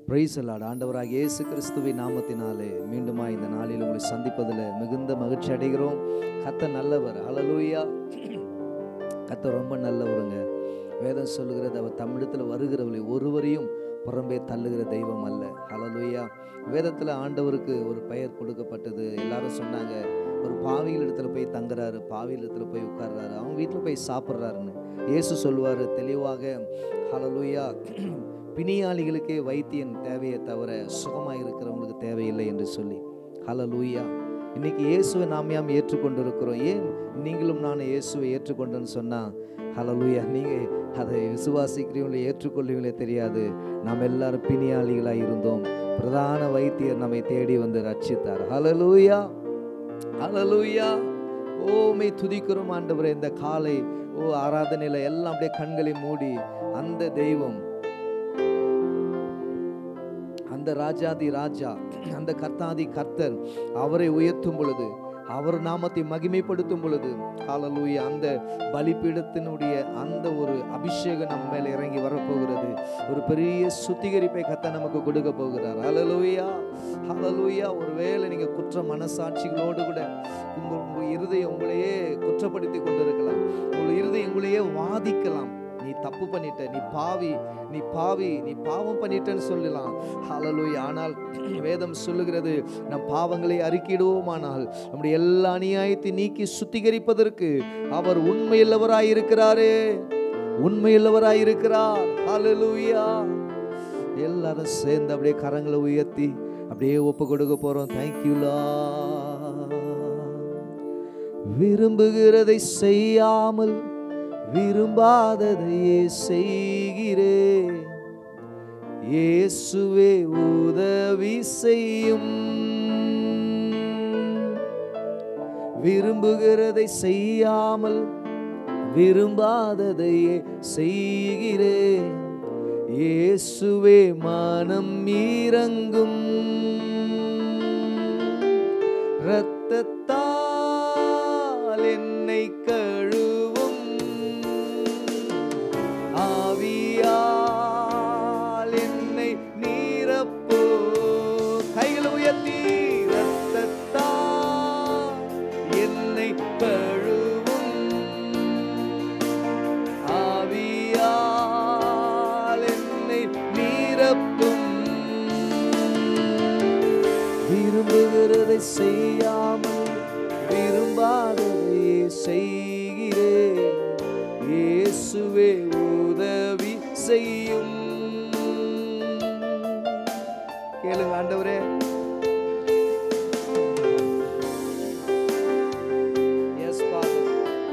Price allot ஆண்டவராக இயேசு கிறிஸ்துவின் நாமத்தினாலே மீண்டுமா இந்த நாளில் உங்களை சந்திப்பதில் மிகுந்த மகிழ்ச்சி அடைகிறோம் கத்த நல்லவர் ஹalleluya கத்த ரொம்ப நல்லவருங்க வேதம் சொல்லுகிறது அவர் தமிழத்தில் வருகிறவர்களை ஒருவரையும் புறம்பே தள்ளுகிற தெய்வம் அல்ல ஹalleluya வேதத்தில் ஆண்டவருக்கு ஒரு பெயர் கொடுக்கப்பட்டது எல்லாரும் சொன்னாங்க ஒரு பாவியில் இடத்துல போய் தங்குறாரு பாவியில் இடத்துல போய் உட்கார்றாரு அவங்க வீட்டில் போய் சாப்பிட்றாருன்னு இயேசு சொல்லுவார் தெளிவாக ஹalleluya பிணியாளிகளுக்கே வைத்தியன் தேவையே தவிர சுகமாக இருக்கிறவங்களுக்கு தேவையில்லை என்று சொல்லி ஹalleluya இன்னைக்கு இயேசுவை நாம் யாம் ஏற்றுக்கொண்டிருக்கிறோம் ஏன் நீங்களும் நான் இயேசுவை ஏற்றுக்கொண்டேன்னு சொன்னால் ஹalleluya நீங்கள் அதை விசுவாசிக்கிறீங்களே ஏற்றுக்கொள்வீங்களே தெரியாது நாம் எல்லாரும் பிணியாளிகளாக இருந்தோம் பிரதான வைத்தியர் நம்மை தேடி வந்து ரட்சித்தார் ஹalleluya ஹalleluya ஓமை துதிக்கிறோம் ஆண்டவரே இந்த காலை ஓ ஆராதனையில் எல்லாம் அப்படியே கண்களை மூடி அந்த தெய்வம் அந்த ராஜாதி ராஜா அந்த கர்த்தாதி கர்த்தர் அவரை உயர்த்தும் பொழுது அவர் நாமத்தை மகிமைப்படுத்தும் பொழுது ஹalleluya அந்த பலிபீடத்தினுடைய அந்த ஒரு அபிஷேகம் நம்ம மேல இறங்கி வரப்போகிறது ஒரு பெரிய சுத்திகரிப்பை கத்த நமக்கு கொடுக்க போகிறார் ஹalleluya ஹalleluya ஒருவேளை நீங்க குற்ற மனசாட்சிகளோடு கூட உங்க உங்க இருதயம் உங்களையே குற்றப்படுத்தி கொண்டிருக்கலாம் உங்கள் இருதயம் உங்களையே வாதிக்கலாம் நீ தப்பு பண்ணிட்ட நீ பாவி நீ பாவி நீ பாவம் பண்ணிட்டேன்னு சொல்லலாம் ஹalleluya ஆனால் வேதம் சொல்லுகிறது நம் பாவங்களை அறிக்கிடுவோமானால் நம்முடைய எல்லா அநியாயத்தை நீக்கி சுத்திகரிப்பதற்கு அவர் உண்மையுள்ளவராய் இருக்கிறாரே உண்மையுள்ளவராய் இருக்கிறார் ஹalleluya எல்லாரும் சேர்ந்து அப்படியே கரங்களை உயர்த்தி அப்படியே ஒப்பு கொடுக்க போறோம் தேங்க்யூலா விரும்புகிறதை செய்யாமல் விரும்பாததையே செய்கிறேன் இயேசுவே உதவி செய்யும் விரும்புகிறதை செய்யாமல் விரும்பாததையே செய்கிறேன் இயேசுவே மனம் இறங்கும் இரத்தத்தால் என்னை கழுவும் ஆவியால் என்னை நீரப்போ கைகளை உயர்த்தி இரத்தத்தால் என்னை கழுவும் ஆவியால் என்னை நீரப்பும் விரும்புகிறதை செய்யாமல் விரும்பாததை செய்கிறேன் இயேசுவே உதவி செய்யும் கேளுங்க ஆண்டவரே எஸ் ஃபாதர்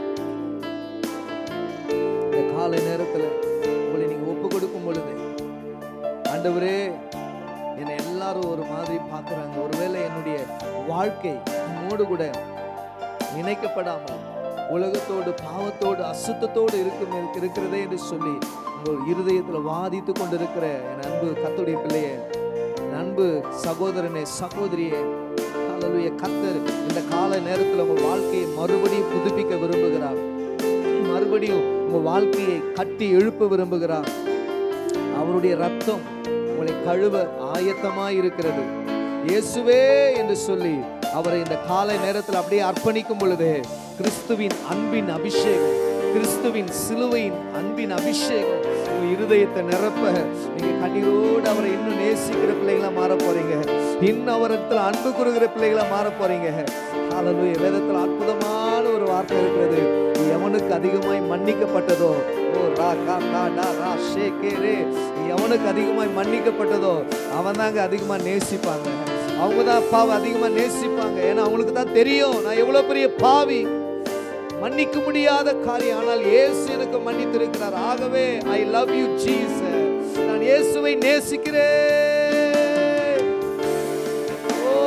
இந்த காலை நேரத்தில் உங்களை நீங்க ஒப்பு கொடுக்கும் பொழுது ஆண்டவரே என்னை எல்லாரும் ஒரு மாதிரி பார்க்குறாங்க ஒருவேளை என்னுடைய வாழ்க்கை உம்மோடு கூட இணைக்கப்படாமல் உலகத்தோடு பாவத்தோடு அசுத்தத்தோடு இருக்கும் இருக்கிறதே என்று சொல்லி உங்கள் இருதயத்தில் வாதித்து கொண்டிருக்கிற என் அன்பு கத்துடைய பிள்ளையே என் அன்பு சகோதரனே சகோதரியே ஹalleluya கத்தர் இந்த கால நேரத்தில் உங்கள் வாழ்க்கையை மறுபடியும் புதுப்பிக்க விரும்புகிறார் மறுபடியும் உங்கள் வாழ்க்கையை கட்டி எழுப்ப விரும்புகிறார் அவருடைய ரத்தம் உங்களை கழுவ ஆயத்தமாய் இருக்கிறது இயேசுவே என்று சொல்லி அவரை இந்த காலை நேரத்தில் அப்படியே அர்ப்பணிக்கும் பொழுது கிறிஸ்துவின் அன்பின் அபிஷேகம் கிறிஸ்துவின் சிலுவையின் அன்பின் அபிஷேகம் உங்க இருதயத்தை நிரப்ப நீங்க கண்ணீரோடு அவரை இன்னும் நேசிக்கிற பிள்ளைகளா மாற போறீங்க இன்னும் அவரிடத்துல அன்பு கூறுகிற பிள்ளைகளா மாற போறீங்க ஹalleluya வேதத்தில் அற்புதமான ஒரு வார்த்தை இருக்கிறது எவனுக்கு அதிகமாய் மன்னிக்கப்பட்டதோ ஓ ரா கா கா டா ரா ஷே கே ரே எவனுக்கு அதிகமாய் மன்னிக்கப்பட்டதோ அவன் தாங்க அதிகமாக நேசிப்பாங்க அவங்க தான் அப்பாவை அதிகமாக நேசிப்பாங்க ஏன்னா அவங்களுக்கு தான் தெரியும் நான் எவ்வளோ பெரிய பாவி மன்னிக்க முடியாத காரியம் ஆனால் இயேசு எனக்கு மன்னித்திருக்கிறார் ஆகவே ஐ லவ் யூ ஜீசஸ் நான் இயேசுவை நேசிக்கிறேன் ஓ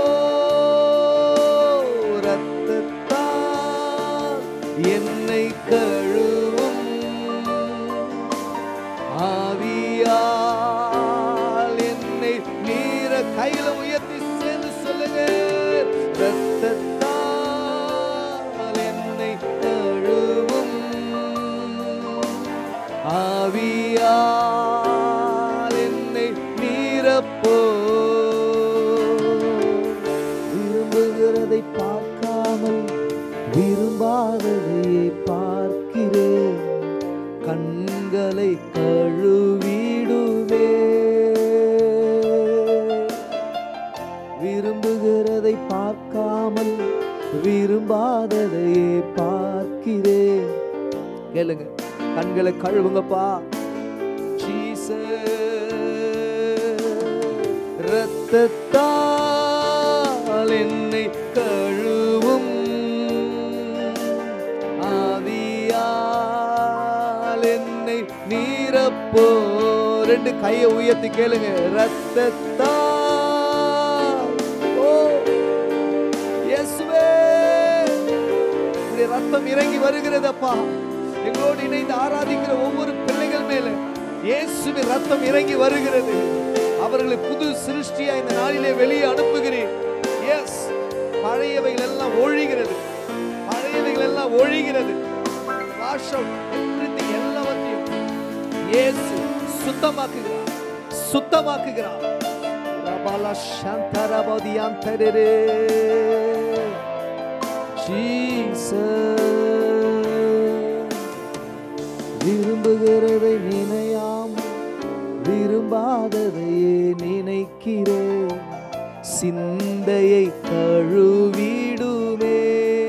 ரத்தத்தால் என்னை கழுவும் ஆவியால் என்னை நீர கையில உயர்த்தி சேர்ந்து சொல்லுங்க ரத்தத்தால் என்னை கழுவும் ஆவியால் என்னை நீரப்போ விரும்பாததையே பார்க்கிறேன் கண்களை கழுவிடுவே விரும்புகிறதை பார்க்காமல் விரும்பாததையே பார்க்கிறேன் கேளுங்க கண்களை கழுவுங்கப்பா ஜீசஸ் இரத்தத்தால் என்னை கழுவும் ஆவியால் என்னை நீரப்போ ரெண்டு கையை உயர்த்தி கேளுங்க இரத்தத்தால் ஓ இயேசுவே உம்முடைய ரத்தம் இறங்கி வருகிறதப்பா எங்களோடு இணைந்து ஆராதிக்கிற ஒவ்வொரு பிள்ளைகள் மேல இயேசுவின் ரத்தம் இறங்கி வருகிறது அவர்களை புது சிருஷ்டியா இந்த நாளிலே வெளியே அனுப்புகிறேன் எஸ் பழையவைகள் எல்லாம் ஒழிகிறது பழையவைகள் எல்லாம் ஒழிகிறது வாஷ் அவுட் எவ்ரிதிங் எல்லாவற்றையும் இயேசு சுத்தமாக்குகிறார் சுத்தமாக்குகிறார் ரபால சந்தரபதியாந்தரே ஜீசஸ் விரும்புகிறதை நினையாமல் விரும்பாததையே நினைக்கிறேன் சிந்தையை கழுவிடுமே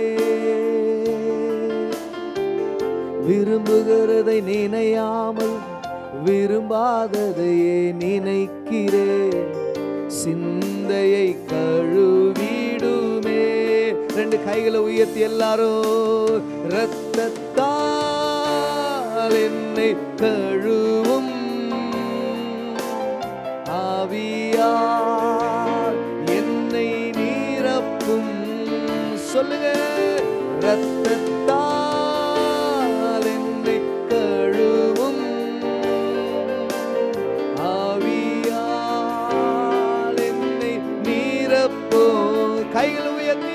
விரும்புகிறதை நினையாமல் விரும்பாததையே நினைக்கிறேன் சிந்தையை கழுவிடுமே ரெண்டு கைகளை உயர்த்தி எல்லாரும் இரத்தத்தால் என்னை கழுவும் ஆவியால் என்னை நீரப்பும் சொல்லுங்க இரத்தத்தால் என்னை கழுவும் ஆவியால் என்னை நீரப்போ கைகள் உயர்த்தி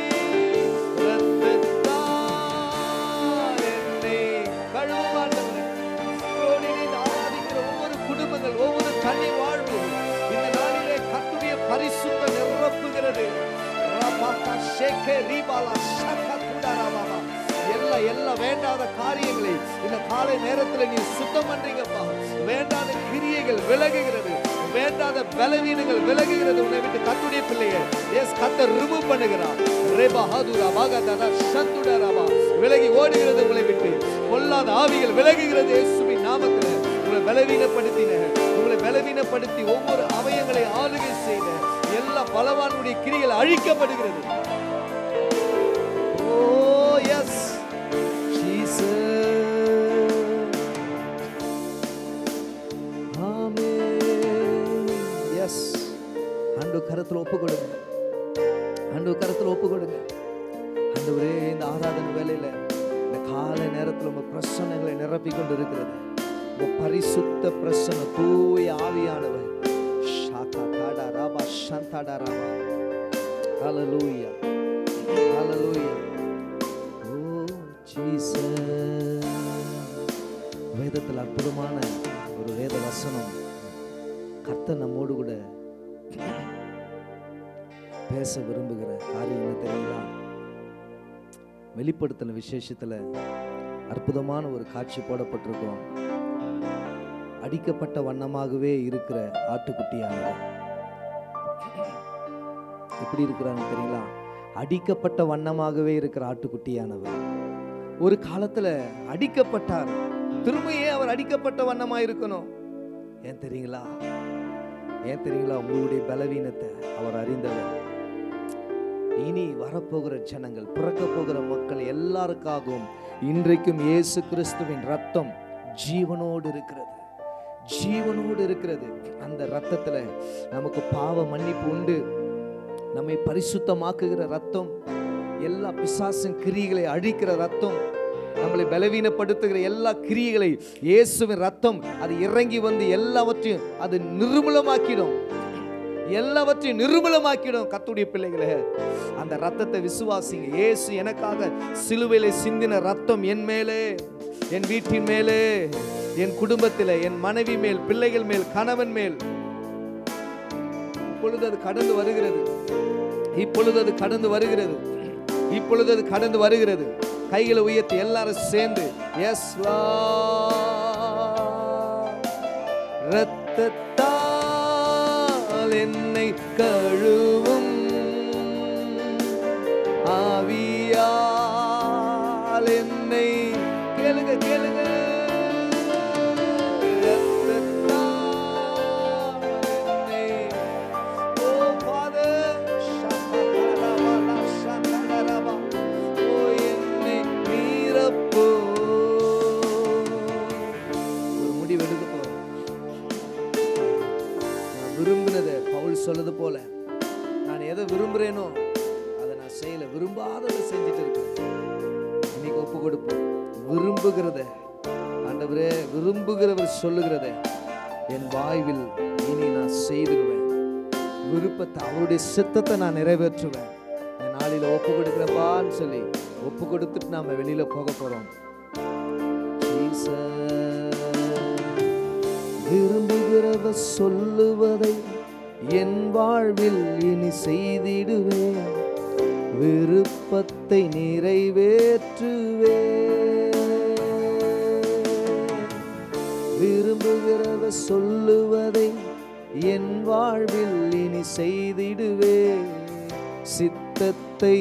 இரத்தத்தால் என்னை கழுவும் ஆண்டவரே. உங்களோடு இணைந்து ஆராதிக்கிற ஒவ்வொரு குடும்பங்கள் ஒவ்வொரு தனி வாழ்வு இந்த நாளிலே கர்த்தருடைய பரிசுத்தம் நிரப்புகிறது ரபாகா ஷேகே ரீபாலா ஷகா குடாராபாபா. எல்லா எல்லா வேண்டாத காரியங்களை இந்த காலை நேரத்தில் நீ சுத்தம் பண்றீங்கப்பா வேண்டாத கிரியைகள் விலகுகிறது வேண்டாத பலவீனங்கள் விலகுகிறது உன்னை விட்டு கத்துடைய பிள்ளைகள் எஸ் கத்த ரிமூவ் பண்ணுகிறார் ரேபா ஹாதுரா பாகதாரா சந்துடராபா விலகி ஓடுகிறது உங்களை விட்டு பொல்லாத ஆவிகள் விலகுகிறது இயேசுவின் நாமத்தில் உங்களை பலவீனப்படுத்தின உங்களை பலவீனப்படுத்தி ஒவ்வொரு அவயங்களை ஆளுகை செய்த எல்லா பலவானுடைய கிரிகள் அழிக்கப்படுகிறது ஓ எஸ் எஸ் ஆண்டு கரத்தில் ஒப்பு கொடுங்க ஆண்டு கரத்தில் ஒப்பு கொடுங்க ஆண்டவரே இந்த ஆராதனை வேலையில இந்த காலை நேரத்தில் உங்க பிரசன்னங்களை நிரப்பி கொண்டு இருக்கிறது உங்க பரிசுத்த பிரசன்ன தூய ஆவியானவர் ஷாகா தாடா ராபா ஷந்தாடா ராபா ஹalleluya ஹalleluya ஓ ஜீசஸ் வேதத்தில் அற்புதமான ஒரு வேத வசனம் கர்த்தர் நம்மோடு கூட பேச விரும்புகிற காரியம் என்ன தெரியுங்களா வெளிப்படுத்தின விசேஷத்துல அற்புதமான ஒரு காட்சி போடப்பட்டிருக்கும் அடிக்கப்பட்ட வண்ணமாகவே இருக்கிற ஆட்டுக்குட்டியானது எப்படி இருக்கிறாங்க தெரியுங்களா அடிக்கப்பட்ட வண்ணமாகவே இருக்கிற ஆட்டுக்குட்டியானவர் ஒரு காலத்துல அடிக்கப்பட்டார் திரும்ப ஏன் அவர் அடிக்கப்பட்ட வண்ணமா இருக்கணும் ஏன் தெரியுங்களா ஏன் தெரியுங்களா உங்களுடைய பலவீனத்தை அவர் அறிந்தவர் இனி வரப்போகிற ஜனங்கள் பிறக்க போகிற மக்கள் எல்லாருக்காகவும் இன்றைக்கும் இயேசு கிறிஸ்துவின் ரத்தம் ஜீவனோடு இருக்கிறது ஜீவனோடு இருக்கிறது அந்த ரத்தத்துல நமக்கு பாவ மன்னிப்பு உண்டு நம்மை பரிசுத்தமாக்குகிற ரத்தம் எல்லா பிசாசின் கிரியைகளை அழிக்கிற ரத்தம் நம்மளை பலவீனப்படுத்துகிற எல்லா கிரியைகளை இயேசுவின் ரத்தம் அது இறங்கி வந்து எல்லாவற்றையும் அது நிர்மூலமாக்கிடும் எல்லாவற்றையும் நிர்மூலமாக்கிடும் கத்துடைய பிள்ளைகளே அந்த ரத்தத்தை விசுவாசிங்க இயேசு எனக்காக சிலுவையில சிந்தின ரத்தம் என் மேலே என் வீட்டின் மேலே என் குடும்பத்தில் என் மனைவி மேல் பிள்ளைகள் மேல் கணவன் மேல் இப்பொழுது அது கடந்து வருகிறது இப்பொழுது அது கடந்து வருகிறது இப்பொழுது அது கடந்து வருகிறது கைகளை உயர்த்தி எல்லாரும் சேர்ந்து எஸ் ரத்தத்தால் என்னை கழுவும் ஆவியால் என்னை கேளுங்க கேளுங்க ரத்தத்தால் என்னை ஓ ஃபாதர் ஷந்தரபா ஷந்தரபா ஓ என்னை நீரப்போ ஒரு முடிவு எடுக்க போறேன் நான் விரும்பினதை பவுல் சொல்லுது போல நான் எதை விரும்புறேனோ அதை நான் செய்யல விரும்பாததை செஞ்சுட்டு இருக்கேன் இன்னைக்கு ஒப்பு கொடுப்போம் விரும்புகிறத ஆண்டவரே விரும்புகிறவர் சொல்லுகிறத என் வாய்வில் இனி நான் செய்திருவேன் விருப்பத்தை அவருடைய சித்தத்தை நான் நிறைவேற்றுவேன் இந்த நாளில் ஒப்பு கொடுக்கிறப்பான்னு சொல்லி ஒப்பு கொடுத்துட்டு நாம வெளியில போக போறோம் Jesus. விரும்புகிறவர் சொல்லுவதை என் வாழ்வில் இனி செய்திடுவேன் விருப்பத்தை நிறைவேற்றுவேன் விரும்புகிறவர் சொல்லுவதை என் வாழ்வில் இனி செய்திடுவேன் சித்தத்தை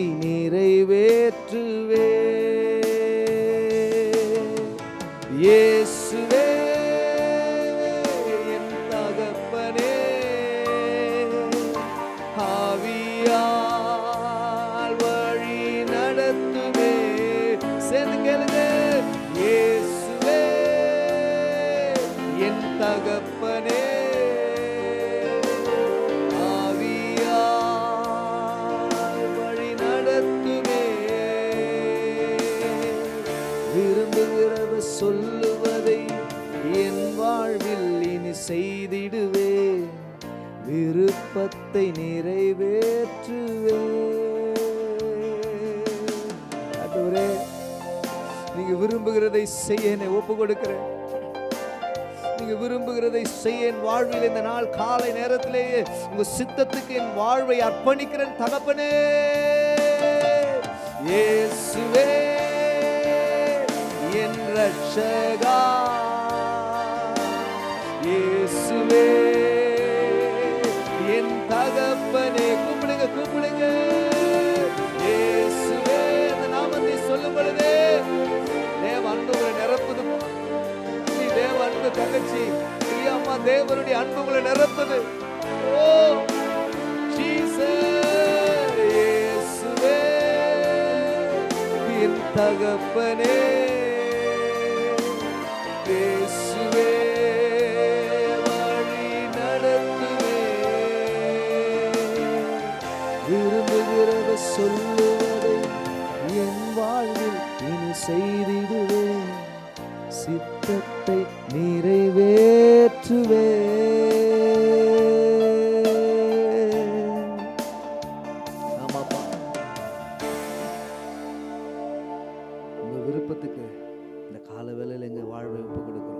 நிறைவேற்றுவேன் இயேசுவே என் தகப்பனே ஆவியால் வழி நடத்துமே சேர்ந்து கேளுங்க இயேசுவே என் தகப்பனே ஆவியால் வழி நடத்துமே விரும்புகிறவர் சொல்லுவதை என் வாழ்வில் இனி செய்திடுவேன் விருப்பத்தை நிறைவேற்றுவேன் ஆண்டவரே நீங்க விரும்புகிறதை செய்ய என்னை ஒப்பு கொடுக்கிறேன் நீங்க விரும்புகிறதை செய்ய என் வாழ்வில் இந்த நாள் காலை நேரத்திலேயே உங்க சித்தத்துக்கு என் வாழ்வை அர்ப்பணிக்கிறேன் தகப்பனே இயேசுவே என் ரட்சகா இயேசுவே என் தகப்பனே கூப்பிடுங்க கூப்பிடுங்க இயேசுவே அந்த நாமத்தை சொல்லும் பொழுது தேவ அன்பு உங்களை நிரப்புது நீ தேவ அன்பு தங்கச்சி பிரியாம்மா தேவனுடைய அன்பு உங்களை நிரப்புது ஓ ஜீசஸ் இயேசுவே என் தகப்பனே இயேசுவே வழி நடத்துவே விரும்புகிறத சொல்லுவதை என் வாழ்வில் இனி செய்திடுவேன் சித்தத்தை நிறைவேற்றுவே ஆமாப்பா உங்க விருப்பத்துக்கு இந்த கால வேளையில் எங்க வாழ்வை ஒப்பு கொடுக்கிறோம்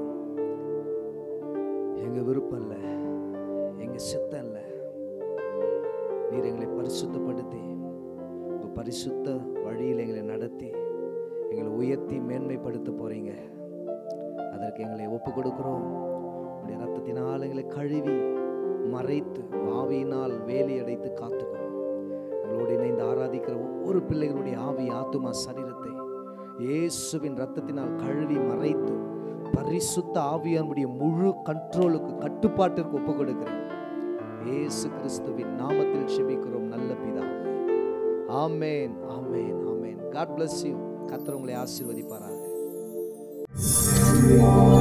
எங்க விருப்பம் இல்லை எங்க சித்தம் இல்லை நீர் எங்களை பரிசுத்தப்படுத்தி உங்க பரிசுத்த வழியில் எங்களை நடத்தி எங்களை உயர்த்தி மேன்மைப்படுத்த போறீங்க அதற்கு எங்களை ஒப்பு கொடுக்கிறோம் உடைய ரத்தத்தினால் எங்களை கழுவி மறைத்து ஆவியினால் வேலி அடைத்து காத்துக்கொள்ளும் எங்களோடு இணைந்து ஆராதிக்கிற ஒவ்வொரு பிள்ளைகளுடைய ஆவி ஆத்துமா சரீரத்தை இயேசுவின் ரத்தத்தினால் கழுவி மறைத்து பரிசுத்த ஆவியானுடைய முழு கண்ட்ரோலுக்கு கட்டுப்பாட்டிற்கு ஒப்பு கொடுக்கிறேன் இயேசு கிறிஸ்துவின் நாமத்தில் செபிக்கிறோம் நல்ல பிதாவே ஆமேன் ஆமேன் ஆமேன் காட் bless you கர்த்தர் உங்களை ஆசீர்வதிப்பாராக